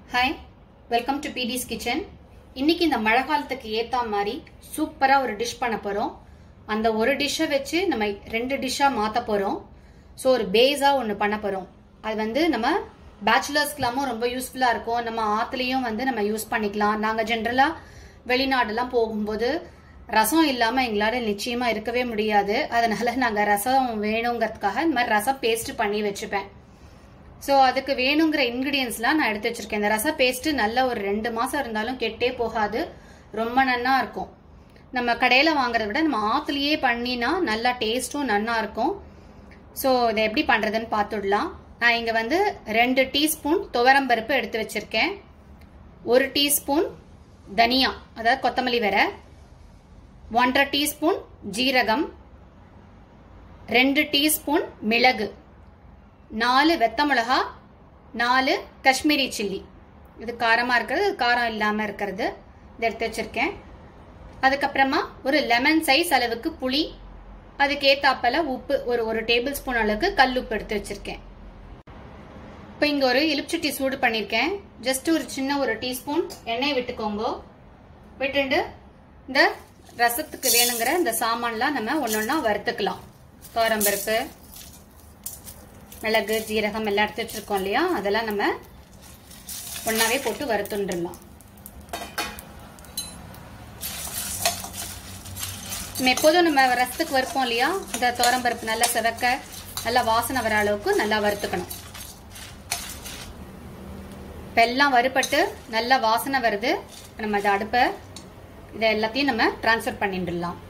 hi welcome to பிடிஸ் kitchen இன்னைக்கு இந்த மழை காலத்துக்கு ஏத்த மாதிரி சூப்பரா ஒரு டிஷ் பண்ண போறோம் அந்த ஒரு டிஷ்ஷை வச்சு நம்ம ரெண்டு டிஷ்ஷா மாத்த போறோம் ஸோ ஒரு பேஸா ஒன்று பண்ண போறோம் அது வந்து நம்ம பேச்சுலர்ஸ்க்கெல்லாமும் ரொம்ப யூஸ்ஃபுல்லா இருக்கும் நம்ம ஆத்துலயும் வந்து நம்ம யூஸ் பண்ணிக்கலாம் நாங்க ஜென்ரலா வெளிநாடுலாம் போகும்போது ரசம் இல்லாம எங்களால நிச்சயமா இருக்கவே முடியாது அதனால நாங்க ரசம் வேணுங்கிறதுக்காக இந்த மாதிரி ரசம் பேஸ்ட் பண்ணி வச்சுப்பேன் ஸோ அதுக்கு வேணுங்கிற இன்கிரீடியன்ஸ்லாம் நான் எடுத்து வச்சிருக்கேன் இந்த ரச பேஸ்ட் நல்ல ஒரு ரெண்டு மாசம் இருந்தாலும் கெட்டே போகாது ரொம்ப நன்னா இருக்கும் நம்ம கடையில வாங்குறத விட நம்ம ஆத்துலயே பண்ணினா நல்லா டேஸ்ட்டும் நன்னா இருக்கும் ஸோ இதை எப்படி பண்றதுன்னு பார்த்துடலாம் நான் இங்க வந்து ரெண்டு டீஸ்பூன் துவரம்பருப்பு எடுத்து வச்சிருக்கேன் ஒரு டீஸ்பூன் தனியா அதாவது கொத்தமல்லி வேற ஒன்றரை டீஸ்பூன் ஜீரகம் ரெண்டு டீஸ்பூன் மிளகு நாலு வெத்த மிளகா நாலு காஷ்மீரி சில்லி இது காரமாக இருக்கிறது இது காரம் இல்லாமல் இருக்கிறது இதை எடுத்து வச்சிருக்கேன் அதுக்கப்புறமா ஒரு லெமன் சைஸ் அளவுக்கு புளி அதுக்கேத்தாப்பல உப்பு ஒரு ஒரு டேபிள் ஸ்பூன் அளவுக்கு கல் உப்பு எடுத்து வச்சிருக்கேன் இப்போ இங்கே ஒரு எலுமிச்சட்டி சூடு பண்ணியிருக்கேன் ஜஸ்ட் ஒரு சின்ன ஒரு டீஸ்பூன் எண்ணெய் விட்டுக்கோங்க விட்டுண்டு இந்த ரசத்துக்கு வேணுங்கிற இந்த சாமான்லாம் நம்ம ஒன்றொன்னா வறுத்துக்கலாம் தோரம்பருப்பு மிளகு ஜீரகம் எல்லாம் எடுத்து வச்சிருக்கோம் இல்லையா அதெல்லாம் நம்ம ஒன்னாவே போட்டு வறுத்துண்டுலாம் நம்ம எப்போதும் நம்ம ரசத்துக்கு வறுப்போம் இல்லையா இந்த தோரம்பருப்பு நல்லா செவக்க நல்லா வாசனை வர அளவுக்கு நல்லா வறுத்துக்கணும் இப்போ எல்லாம் வறுபட்டு நல்லா வாசனை வருது நம்ம அதை அடுப்பை இதை எல்லாத்தையும் நம்ம டிரான்ஸ்ஃபர் பண்ணிட்டுலாம்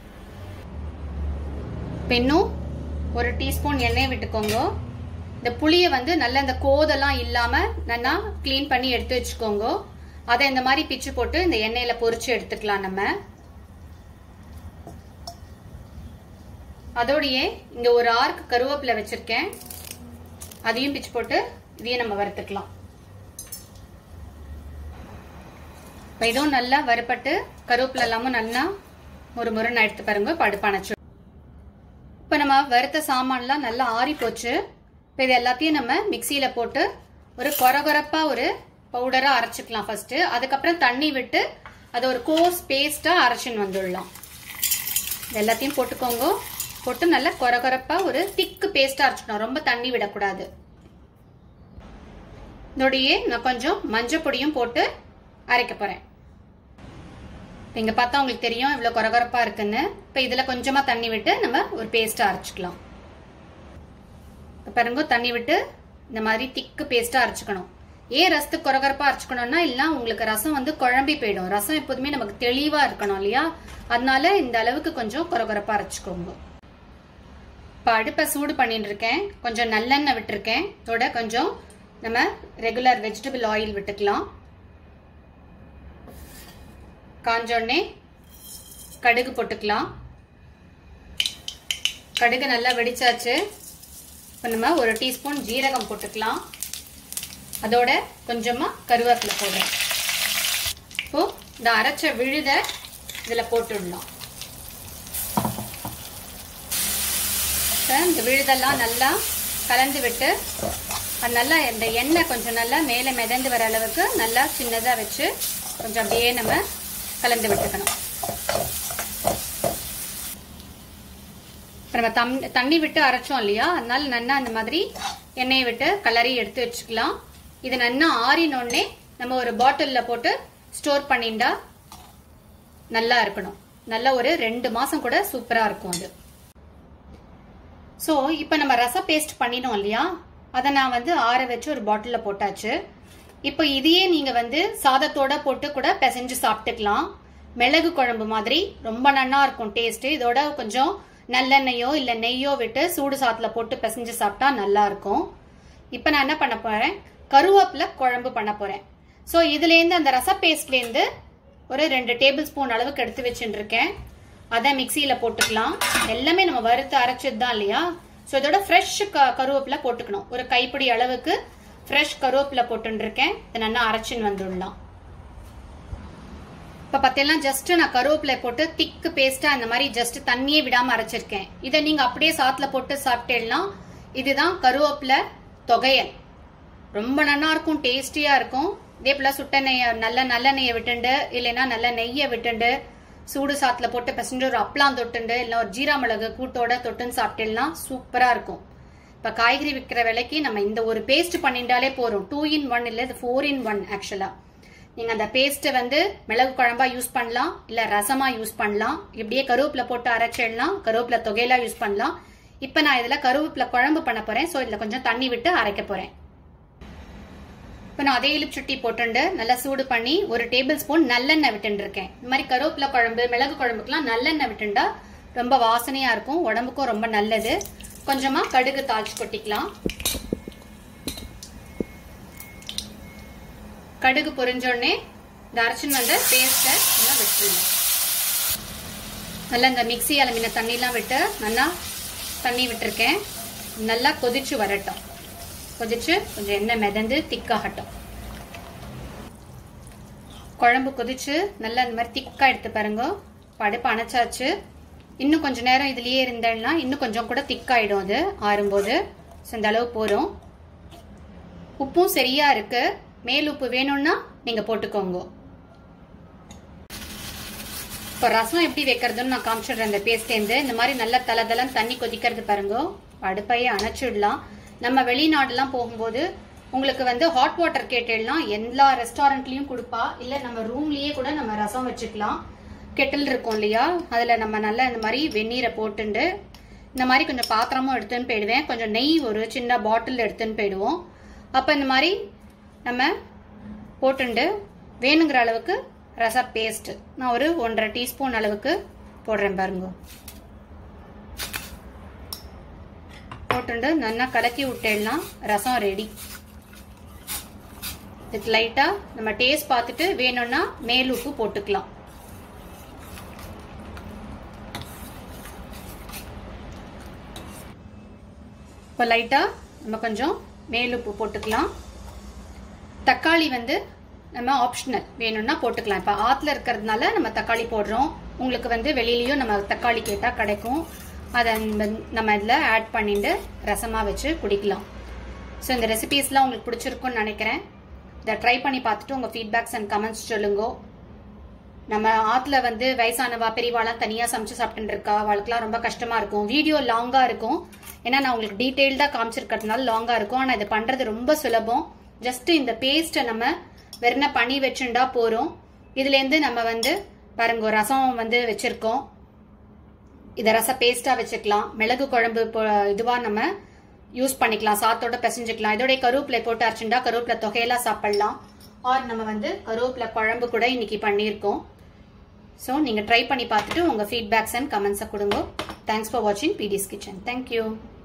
இப்போ இன்னும் ஒரு டீஸ்பூன் எண்ணெய் விட்டுக்கோங்க இந்த புளியை வந்து நல்லா இந்த கோதெல்லாம் இல்லாம நல்லா க்ளீன் பண்ணி எடுத்து வச்சுக்கோங்க அதை இந்த மாதிரி பிச்சு போட்டு இந்த எண்ணெயில பொரிச்சு எடுத்துக்கலாம் நம்ம அதோடயே இங்க ஒரு ஆர்க் கருவேப்பிலை வச்சிருக்கேன் அதையும் பிச்சு போட்டு இதையும் நம்ம வறுத்துக்கலாம் இதுவும் நல்லா வறுப்பட்டு கருவேப்பிலை எல்லாமும் நல்லா ஒரு முறை நான் எடுத்து பாருங்க படுப்பானச்சு இப்போ நம்ம வறுத்த சாமான்லாம் நல்லா ஆறி போச்சு இப்போ இது எல்லாத்தையும் நம்ம மிக்சியில் போட்டு ஒரு கொரகொரப்பா ஒரு பவுடராக அரைச்சிக்கலாம் ஃபர்ஸ்ட் அதுக்கப்புறம் தண்ணி விட்டு அதை ஒரு கோஸ் பேஸ்ட்டாக அரைச்சின்னு வந்துடலாம் இது எல்லாத்தையும் போட்டுக்கோங்க போட்டு நல்லா கொரகொரப்பா ஒரு திக்கு பேஸ்ட்டாக அரைச்சிக்கணும் ரொம்ப தண்ணி விடக்கூடாது இதோடையே நான் கொஞ்சம் மஞ்சள் பொடியும் போட்டு அரைக்க போகிறேன் இங்கே பார்த்தா உங்களுக்கு தெரியும் இவ்வளோ கொரகொரப்பாக இருக்குன்னு இப்போ இதில் கொஞ்சமாக தண்ணி விட்டு நம்ம ஒரு பேஸ்ட்டாக அரைச்சிக்கலாம் பாருங்க தண்ணி விட்டு இந்த மாதிரி திக்கு பேஸ்டா அரைச்சுக்கணும் ஏன் ரசத்துக்கு கொரகரப்பா அரைச்சுக்கணும்னா இல்ல உங்களுக்கு ரசம் வந்து குழம்பி போயிடும் ரசம் எப்போதுமே நமக்கு தெளிவா இருக்கணும் இல்லையா அதனால இந்த அளவுக்கு கொஞ்சம் கொரகரப்பா அரைச்சுக்கோங்க இப்போ அடுப்பை சூடு பண்ணிட்டு இருக்கேன் கொஞ்சம் நல்லெண்ணெய் விட்டுருக்கேன் இதோட கொஞ்சம் நம்ம ரெகுலர் வெஜிடபிள் ஆயில் விட்டுக்கலாம் காஞ்சோடனே கடுகு போட்டுக்கலாம் கடுகு நல்லா வெடிச்சாச்சு இப்போ நம்ம ஒரு டீஸ்பூன் ஜீரகம் போட்டுக்கலாம் அதோட கொஞ்சமாக கருவேப்பிலை போடுறேன் இப்போ இந்த அரைச்ச விழுத இதில் போட்டுடலாம் இந்த விழுதெல்லாம் நல்லா கலந்து விட்டு அது நல்லா இந்த எண்ணெய் கொஞ்சம் நல்லா மேலே மிதந்து வர அளவுக்கு நல்லா சின்னதாக வச்சு கொஞ்சம் அப்படியே நம்ம கலந்து விட்டுக்கணும் இப்போ நம்ம தம் தண்ணி விட்டு அரைச்சோம் இல்லையா அதனால நன்னா அந்த மாதிரி எண்ணெயை விட்டு கலரி எடுத்து வச்சுக்கலாம் இது நன்னா ஆறினோடனே நம்ம ஒரு பாட்டிலில் போட்டு ஸ்டோர் பண்ணிண்டா நல்லா இருக்கணும் நல்லா ஒரு ரெண்டு மாதம் கூட சூப்பராக இருக்கும் அது ஸோ இப்போ நம்ம ரச பேஸ்ட் பண்ணினோம் இல்லையா அதை நான் வந்து ஆற வச்சு ஒரு பாட்டிலில் போட்டாச்சு இப்போ இதையே நீங்கள் வந்து சாதத்தோட போட்டு கூட பிசைஞ்சு சாப்பிட்டுக்கலாம் மிளகு குழம்பு மாதிரி ரொம்ப நன்னா இருக்கும் டேஸ்ட்டு இதோட கொஞ்சம் நல்லெண்ணெயோ இல்லை நெய்யோ விட்டு சூடு சாத்தில் போட்டு பிசைஞ்சு சாப்பிட்டா நல்லா இருக்கும் இப்போ நான் என்ன பண்ண போறேன் கருவேப்பில குழம்பு பண்ண போறேன் ஸோ இதுலேருந்து அந்த ரச பேஸ்ட்லேருந்து ஒரு ரெண்டு டேபிள் ஸ்பூன் அளவுக்கு எடுத்து வச்சுட்டு இருக்கேன் அதை மிக்சியில் போட்டுக்கலாம் எல்லாமே நம்ம வறுத்து அரைச்சது தான் இல்லையா ஸோ இதோட ஃப்ரெஷ் க கருவேப்பில போட்டுக்கணும் ஒரு கைப்பிடி அளவுக்கு ஃப்ரெஷ் கருவேப்பில போட்டுருக்கேன் இதை நல்லா அரைச்சின்னு வந்துடலாம் இப்போ பார்த்தீங்கன்னா ஜஸ்ட் நான் கருவேப்பிலை போட்டு திக்கு பேஸ்டா அந்த மாதிரி ஜஸ்ட் தண்ணியே விடாம அரைச்சிருக்கேன் இதை நீங்க அப்படியே சாத்துல போட்டு சாப்பிட்டேன்னா இதுதான் கருவேப்பிலை தொகையல் ரொம்ப நல்லா இருக்கும் டேஸ்டியா இருக்கும் இதே போல சுட்ட நெய்ய நல்ல நல்ல நெய்யை விட்டுண்டு இல்லைன்னா நல்ல நெய்யை விட்டுண்டு சூடு சாத்துல போட்டு பிசைஞ்சு ஒரு அப்பளம் தொட்டுண்டு இல்லை ஒரு ஜீரா மிளகு கூட்டோட தொட்டுன்னு சாப்பிட்டேன்னா சூப்பரா இருக்கும் இப்ப காய்கறி விற்கிற விலைக்கு நம்ம இந்த ஒரு பேஸ்ட் பண்ணிட்டாலே போறோம் டூ இன் ஒன் இல்ல இது ஃபோர் இன் ஒன் ஆக்சுவலா நீங்க அந்த பேஸ்ட்டை வந்து மிளகு குழம்பா யூஸ் பண்ணலாம் இல்ல ரசமா யூஸ் பண்ணலாம் இப்படியே கருவேப்பிலை போட்டு அரைச்சிடலாம் கருவேப்பிலை தொகையெல்லாம் யூஸ் பண்ணலாம் இப்ப நான் இதுல கருவேப்பிலை குழம்பு பண்ண போறேன் சோ இதுல கொஞ்சம் தண்ணி விட்டு அரைக்க போறேன் இப்போ நான் அதே இலுப்புச்சுட்டி போட்டுண்டு நல்லா சூடு பண்ணி ஒரு டேபிள் ஸ்பூன் நல்லெண்ணெய் விட்டுட்டு இருக்கேன் இந்த மாதிரி கருவேப்பிலை குழம்பு மிளகு குழம்புக்குலாம் நல்லெண்ணெய் விட்டுண்டா ரொம்ப வாசனையா இருக்கும் உடம்புக்கும் ரொம்ப நல்லது கொஞ்சமா கடுகு தாளிச்சு கொட்டிக்கலாம் கடுகு பொரிஞ்சோடனே இந்த அரைச்சின்னு வந்த பேஸ்ட்டை எல்லாம் விட்டுருங்க நல்லா இந்த மிக்சி அலமின தண்ணிலாம் விட்டு நல்லா தண்ணி விட்டுருக்கேன் நல்லா கொதிச்சு வரட்டும் கொதிச்சு கொஞ்சம் எண்ணெய் மிதந்து திக்காகட்டும் குழம்பு கொதிச்சு நல்லா இந்த மாதிரி திக்கா எடுத்து பாருங்க படுப்பு அணைச்சாச்சு இன்னும் கொஞ்ச நேரம் இதுலயே இருந்தேன்னா இன்னும் கொஞ்சம் கூட திக்காயிடும் அது ஆறும்போது ஸோ இந்த அளவு போறோம் உப்பும் சரியா இருக்கு மேல் உப்பு வேணும்னா நீங்க போட்டுக்கோங்க இப்போ ரசம் எப்படி வைக்கிறதுன்னு நான் காமிச்சிடுறேன் இந்த பேஸ்ட்லேருந்து இந்த மாதிரி நல்லா தலை தலன்னு தண்ணி கொதிக்கிறது பாருங்க அடுப்பையே அணைச்சிடலாம் நம்ம வெளிநாடுலாம் போகும்போது உங்களுக்கு வந்து ஹாட் வாட்டர் கேட்டேலாம் எல்லா ரெஸ்டாரண்ட்லயும் கொடுப்பா இல்ல நம்ம ரூம்லயே கூட நம்ம ரசம் வச்சுக்கலாம் கெட்டில் இருக்கும் இல்லையா அதுல நம்ம நல்லா இந்த மாதிரி வெந்நீரை போட்டுண்டு இந்த மாதிரி கொஞ்சம் பாத்திரமும் எடுத்துன்னு போயிடுவேன் கொஞ்சம் நெய் ஒரு சின்ன பாட்டில் எடுத்துன்னு போயிடுவோம் அப்ப இந்த மாதிரி நம்ம போட்டுண்டு வேணுங்கிற அளவுக்கு ரச பேஸ்ட் நான் ஒரு ஒன்றரை டீஸ்பூன் அளவுக்கு போடுறேன் பாருங்க போட்டுண்டு நல்லா கலக்கி விட்டேடலாம் ரசம் ரெடி இதுக்கு லைட்டா நம்ம டேஸ்ட் பார்த்துட்டு வேணும்னா மேல் உப்பு போட்டுக்கலாம் இப்போ லைட்டா நம்ம கொஞ்சம் மேல் உப்பு போட்டுக்கலாம் தக்காளி வந்து நம்ம ஆப்ஷனல் வேணும்னா போட்டுக்கலாம் இப்போ ஆற்றுல இருக்கிறதுனால நம்ம தக்காளி போடுறோம் உங்களுக்கு வந்து வெளியிலயும் நம்ம தக்காளி கேட்டால் கிடைக்கும் அதை நம்ம இதில் ஆட் பண்ணிட்டு ரசமாக வச்சு குடிக்கலாம் ஸோ இந்த ரெசிபீஸ்லாம் உங்களுக்கு பிடிச்சிருக்கும்னு நினைக்கிறேன் இதை ட்ரை பண்ணி பார்த்துட்டு உங்கள் ஃபீட்பேக்ஸ் அண்ட் கமெண்ட்ஸ் சொல்லுங்க நம்ம ஆற்றுல வந்து வயசானவா பெரியவாலாம் தனியாக சமைச்சு சாப்பிட்டு இருக்கா அவளுக்குலாம் ரொம்ப கஷ்டமா இருக்கும் வீடியோ லாங்காக இருக்கும் ஏன்னா நான் உங்களுக்கு டீட்டெயில்டாக காமிச்சிருக்கிறதுனால லாங்காக இருக்கும் ஆனால் இது பண்ணுறது ரொம்ப சுலபம் ஜஸ்ட் இந்த பேஸ்ட்டை நம்ம வெறுன பண்ணி வச்சுண்டா போறோம் இதுலேருந்து நம்ம வந்து பாருங்க ரசம் வந்து வச்சிருக்கோம் இதை ரச பேஸ்டா வச்சுக்கலாம் மிளகு குழம்பு இதுவா நம்ம யூஸ் பண்ணிக்கலாம் சாத்தோட பிசைஞ்சுக்கலாம் இதோட கருவேப்பிலை போட்டு அரைச்சுண்டா கருவேப்பிலை தொகையெல்லாம் சாப்பிடலாம் ஆர் நம்ம வந்து கருவேப்பிலை குழம்பு கூட இன்னைக்கு பண்ணியிருக்கோம் ஸோ நீங்கள் ட்ரை பண்ணி பார்த்துட்டு உங்கள் ஃபீட்பேக்ஸ் அண்ட் கமெண்ட்ஸை கொடுங்க தேங்க்ஸ் ஃபார் வாட்சிங் பிடிஸ் கிச்சன் தேங்க்யூ